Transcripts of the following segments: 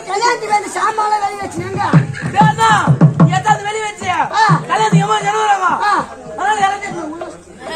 கல்யாணத்துக்கு வந்து சாமான வெளியே வச்சுனாங்க வேணா எதாவது வெளிய வச்சு ஆ. கல்யாணத்துக்கு எம்மா ஜனவராங்க ஆ. அதனால இறந்துட்டு உள்ள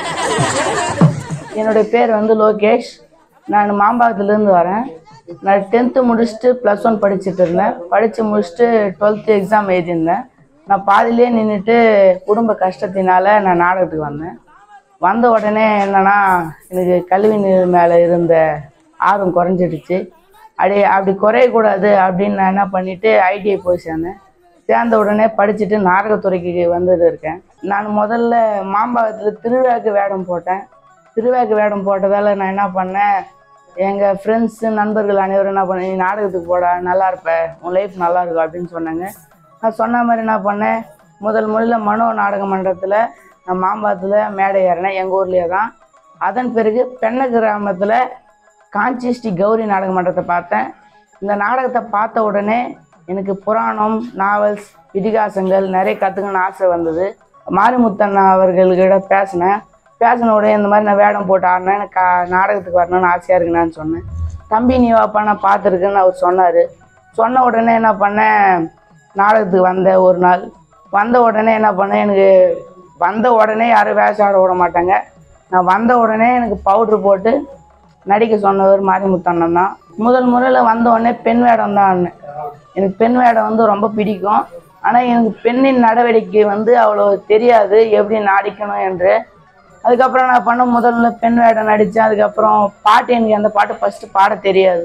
என்னுடைய பேர் வந்து லோகேஷ் நான் மாம்பாக்கத்துலேருந்து வரேன் நான் டென்த்து முடிச்சுட்டு ப்ளஸ் ஒன் படிச்சுட்டு இருந்தேன் படித்து முடிச்சுட்டு டுவெல்த்து எக்ஸாம் எழுதியிருந்தேன் நான் பாதியிலே நின்றுட்டு குடும்ப கஷ்டத்தினால நான் நாடகத்துக்கு வந்தேன் வந்த உடனே என்னன்னா எனக்கு கல்வி நீர் மேலே இருந்த ஆர்வம் குறைஞ்சிடுச்சு அப்படி அப்படி குறையக்கூடாது அப்படின்னு நான் என்ன பண்ணிட்டு ஐடிஐ போய் சேர்ந்தேன் சேர்ந்த உடனே படிச்சுட்டு நாடகத்துறைக்கு வந்துட்டு இருக்கேன் நான் முதல்ல மாம்பாக்கத்தில் திருவிழாக்கு வேடம் போட்டேன் திருவிழாக்கு வேடம் போட்டதால் நான் என்ன பண்ணேன் எங்கள் ஃப்ரெண்ட்ஸு நண்பர்கள் அனைவரும் என்ன பண்ணேன் நீ நாடகத்துக்கு போடா நல்லா இருப்ப உன் லைஃப் நல்லா இருக்கும் அப்படின்னு சொன்னாங்க நான் சொன்ன மாதிரி என்ன பண்ணேன் முதல் முதல்ல மனோ நாடக மன்றத்தில் நான் மாம்பாத்தில் மேடை ஏறினேன் எங்கள் ஊர்லேயே தான் அதன் பிறகு பெண்ண கிராமத்தில் காஞ்சி ஸ்ரீ கௌரி நாடக மன்றத்தை பார்த்தேன் இந்த நாடகத்தை பார்த்த உடனே எனக்கு புராணம் நாவல்ஸ் இதிகாசங்கள் நிறைய கற்றுக்கணும்னு ஆசை வந்தது மாரிமுத்தன் அவர்கள்கிட்ட பேசினேன் பேசின உடனே இந்த மாதிரி நான் வேடம் போட்டு ஆடினேன் எனக்கு கா- நாடகத்துக்கு வரணும்னு ஆசையாக இருக்குண்ணான்னு சொன்னேன் தம்பி நீ வாப்பா நான் பார்த்துருக்கேன்னு அவர் சொன்னார் சொன்ன உடனே என்ன பண்ணேன் நாடகத்துக்கு வந்தேன் ஒரு நாள் வந்த உடனே என்ன பண்ணேன் எனக்கு வந்த உடனே யாரும் வேஷம் ஆட விட மாட்டாங்க நான் வந்த உடனே எனக்கு பவுட்ரு போட்டு நடிக்க சொன்னவர் மாரிமுத்தண்ணன் தான் முதல் முறையில் வந்த உடனே பெண் வேடம் தான் ஆடினேன் எனக்கு பெண் வேடம் வந்து ரொம்ப பிடிக்கும் ஆனால் எனக்கு பெண்ணின் நடவடிக்கை வந்து அவ்வளோ தெரியாது எப்படி நடிக்கணும் என்று அதுக்கப்புறம் நான் பண்ண முதல்ல பெண் வேடம் நடித்தேன் அதுக்கப்புறம் பாட்டு எனக்கு அந்த பாட்டு ஃபஸ்ட்டு பாட தெரியாது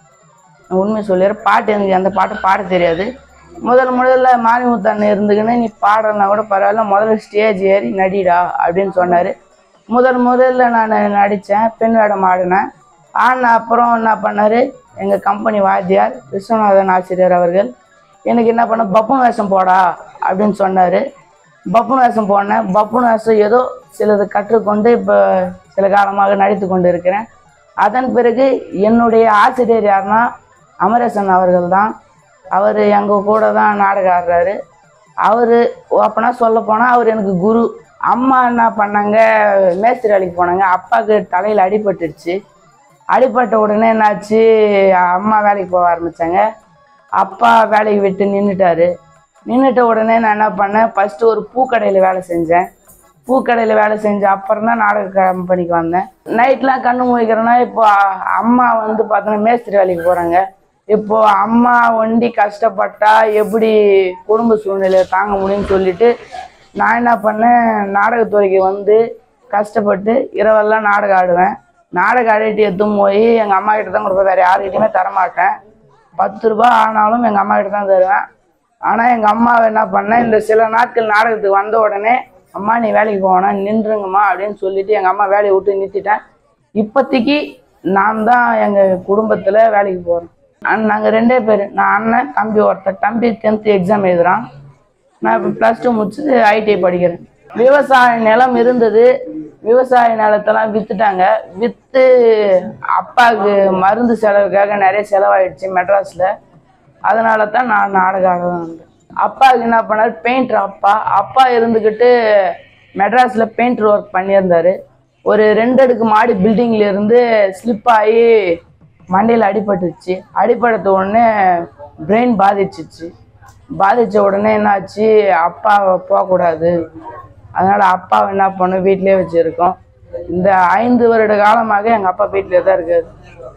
நான் உண்மை சொல்லிடுறேன் பாட்டு எனக்கு அந்த பாட்டு பாட தெரியாது முதல் முதல்ல மாரிமுத்தண்ணன் இருந்துக்கின்னு நீ பாடலனா கூட பரவாயில்ல முதல்ல ஸ்டேஜ் ஏறி நடிடா அப்படின்னு சொன்னார் முதல் முதல்ல நான் நடித்தேன் பெண் வேடம் ஆடினேன் ஆடின அப்புறம் என்ன பண்ணார் எங்கள் கம்பெனி வாத்தியார் விஸ்வநாதன் ஆசிரியர் அவர்கள் எனக்கு என்ன பண்ண பப்புன் வேஷம் போடா அப்படின்னு சொன்னார் பப்புன் வேஷம் போனேன் பப்புன் வேஷம் ஏதோ சிலது கற்றுக்கொண்டு இப்போ சில காலமாக நடித்து கொண்டு இருக்கிறேன் அதன் பிறகு என்னுடைய ஆசிரியர் யாருன்னா அமரேசன் அவர்கள் தான் அவர் எங்கள் கூட தான் நாடகம் ஆடுறாரு அவர் அப்போனா சொல்ல போனால் அவர் எனக்கு குரு அம்மா என்ன பண்ணாங்க மேஸ்திரி வேலைக்கு போனாங்க அப்பாவுக்கு தலையில் அடிபட்டுடுச்சு அடிபட்ட உடனே என்னாச்சு அம்மா வேலைக்கு போக ஆரம்பித்தாங்க அப்பா வேலைக்கு விட்டு நின்றுட்டாரு நின்றுட்ட உடனே நான் என்ன பண்ணேன் ஃபஸ்ட்டு ஒரு பூக்கடையில் வேலை செஞ்சேன் பூக்கடையில் வேலை செஞ்ச அப்புறம் தான் நாடக கம்பெனிக்கு வந்தேன் நைட்லாம் கண்ணு முழிக்கிறேன்னா இப்போ அ- அம்மா வந்து பார்த்தோன்னா மேஸ்திரி வேலைக்கு போகிறாங்க இப்போ அம்மா ஒண்டி கஷ்டப்பட்டா எப்படி குடும்ப சூழ்நிலையை தாங்க முடியும்னு சொல்லிட்டு நான் என்ன பண்ணேன் நாடகத்துறைக்கு வந்து கஷ்டப்பட்டு இரவெல்லாம் நாடகம் ஆடுவேன் நாடகம் ஆடிட்டு எடுத்துன்னு போய் எங்கள் அம்மா கிட்ட தான் கொடுப்பேன் வேறு யாருக்கிட்டையுமே தரமாட்டேன் பத்து ரூபாய் ஆனாலும் எங்கள் அம்மா கிட்ட தான் தருவேன் ஆனால் எங்கள் அம்மாவை என்ன பண்ணேன் இந்த சில நாட்கள் நாடகத்துக்கு வந்த உடனே அம்மா நீ வேலைக்கு போவேனா நின்றுங்கம்மா அப்படின்னு சொல்லிட்டு எங்கள் அம்மா வேலையை விட்டு நிறுத்திட்டேன் இப்போதைக்கு நான் தான் எங்கள் குடும்பத்தில் வேலைக்கு போகிறேன் நாங்கள் ரெண்டே பேர் நான் அண்ணன் தம்பி ஒருத்தர் தம்பி டென்த்து எக்ஸாம் எழுதுறான் நான் இப்போ ப்ளஸ் டூ முடிச்சுட்டு ஐடிஐ படிக்கிறேன் விவசாய நிலம் இருந்தது விவசாய நிலத்தெல்லாம் விற்றுட்டாங்க விற்று அப்பாவுக்கு மருந்து செலவுக்காக நிறைய செலவாயிடுச்சு மெட்ராஸில் அதனால தான் நான் நாடகம் ஆட வந்தேன் அப்பாவுக்கு என்ன பண்ணார் பெயிண்டர் அப்பா அப்பா இருந்துக்கிட்டு மெட்ராஸில் பெயிண்டர் ஒர்க் பண்ணியிருந்தாரு ஒரு ரெண்டு அடுக்கு மாடி பில்டிங்ல இருந்து ஸ்லிப் ஆகி மண்டையில் அடிபட்டுச்சு அடிபடுத்த உடனே பிரெயின் பாதிச்சிச்சு பாதிச்ச உடனே என்னாச்சு அப்பா போகக்கூடாது அதனால அப்பாவை என்ன பண்ணோம் வீட்டிலே வச்சிருக்கோம் இந்த ஐந்து வருட காலமாக எங்கள் அப்பா வீட்டிலே தான் இருக்காரு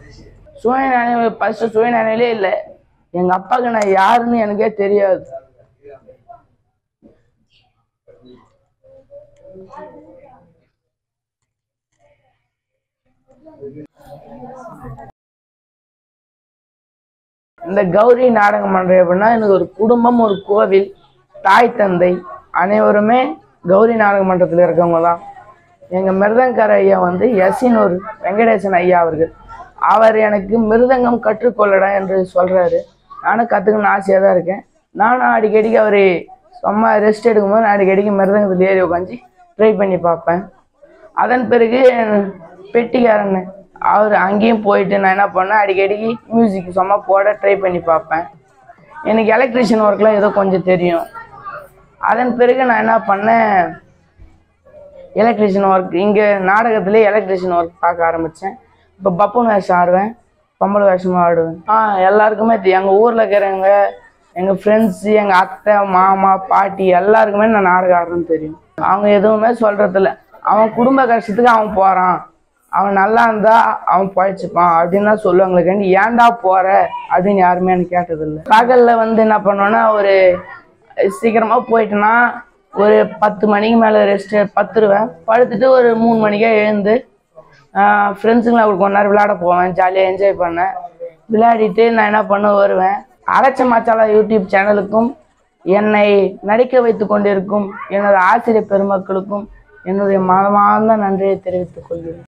சுயநினைவு ஃபர்ஸ்ட் சுயநினைவிலே இல்லை எங்க அப்பாவுக்கு நான் யாருன்னு எனக்கே தெரியாது இந்த கௌரி நாடக மன்றம் எப்படின்னா எனக்கு ஒரு குடும்பம் ஒரு கோவில் தாய் தந்தை அனைவருமே கௌரி நாடக மன்றத்தில் இருக்கவங்க தான் எங்கள் மிருதங்கர் ஐயா வந்து எஸ்இனூர் வெங்கடேசன் ஐயா அவர்கள் அவர் எனக்கு மிருதங்கம் கற்றுக்கொள்ளடா என்று சொல்கிறாரு நானும் கற்றுக்கணும்னு ஆசையாக தான் இருக்கேன் நானும் அடிக்கடிக்கு அவர் சும்மா ரெஸ்ட் எடுக்கும்போது நான் அடிக்கடிக்கு மிருதங்கத்தில் ஏறி உட்காந்து ட்ரை பண்ணி பார்ப்பேன் அதன் பிறகு பெட்டிக்காரன் அவர் அங்கேயும் போயிட்டு நான் என்ன பண்ணேன் அடிக்கடிக்கு மியூசிக் சும்மா போட ட்ரை பண்ணி பார்ப்பேன் எனக்கு எலக்ட்ரிஷியன் ஒர்க்லாம் ஏதோ கொஞ்சம் தெரியும் அதன் பிறகு நான் என்ன பண்ணேன் எலக்ட்ரிஷியன் ஒர்க் இங்கே நாடகத்திலே எலக்ட்ரிஷியன் ஒர்க் பார்க்க ஆரம்பித்தேன் இப்போ பப்புன் வேஷம் ஆடுவேன் பொம்பளை வேஷமாக ஆடுவேன் ஆ எல்லாருக்குமே தெரியும் எங்கள் ஊரில் இருக்கிறவங்க எங்கள் ஃப்ரெண்ட்ஸு எங்கள் அத்தை மாமா பாட்டி எல்லாருக்குமே நான் நாடகம் ஆடுறேன்னு தெரியும் அவங்க எதுவுமே சொல்கிறதில்ல அவன் குடும்ப கஷ்டத்துக்கு அவன் போகிறான் அவன் நல்லா இருந்தா அவன் பழைச்சிப்பான் அப்படின்னு தான் சொல்லுவாங்களுக்கு ஏன்டா போற அப்படின்னு யாருமே எனக்கு கேட்டதில்லை பகல்ல வந்து என்ன பண்ணுவேன்னா ஒரு சீக்கிரமா போயிட்டேன்னா ஒரு பத்து மணிக்கு மேலே ரெஸ்ட் பத்துருவேன் படுத்துட்டு ஒரு மூணு மணிக்கே எழுந்து ஃப்ரெண்ட்ஸுங்களை அவங்களுக்கு கொஞ்ச நேரம் விளையாட போவேன் ஜாலியாக என்ஜாய் பண்ணேன் விளையாடிட்டு நான் என்ன பண்ண வருவேன் அரைச்ச மச்சாலா யூடியூப் சேனலுக்கும் என்னை நடிக்க வைத்து கொண்டிருக்கும் எனது ஆசிரியர் பெருமக்களுக்கும் என்னுடைய மனமார்ந்த நன்றியை தெரிவித்துக் கொள்கிறேன்